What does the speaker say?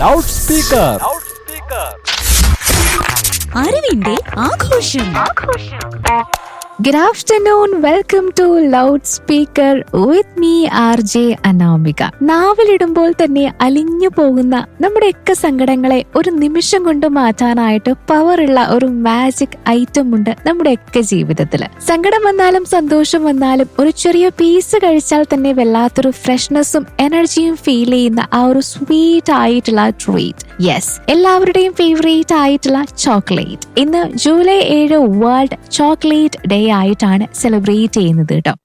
Loud speaker അറിവിന്റെ ആഘോഷം Good afternoon. Welcome to Loudspeaker with me, RJ Anamika നാവിലിടുമ്പോൾ തന്നെ അലിഞ്ഞു പോകുന്ന നമ്മുടെയൊക്കെ സങ്കടങ്ങളെ ഒരു നിമിഷം കൊണ്ട് മാറ്റാനായിട്ട് പവറുള്ള ഒരു മാജിക് ഐറ്റം ഉണ്ട് നമ്മുടെയൊക്കെ ജീവിതത്തിൽ സങ്കടം വന്നാലും സന്തോഷം വന്നാലും ഒരു ചെറിയ പീസ് കഴിച്ചാൽ തന്നെ വല്ലാത്തൊരു ഫ്രഷ്നെസ്സും എനർജിയും ഫീൽ ചെയ്യുന്ന ആ ഒരു സ്വീറ്റ് ആയിട്ടുള്ള ട്രീറ്റ് യെസ് എല്ലാവരുടെയും ഫേവറേറ്റ് ആയിട്ടുള്ള ചോക്ലേറ്റ് ഇന്ന് ജൂലൈ ഏഴ് വേൾഡ് ചോക്ലേറ്റ് ഡേ ആയിട്ടാണ് സെലിബ്രേറ്റ് ചെയ്യുന്നത് കേട്ടോ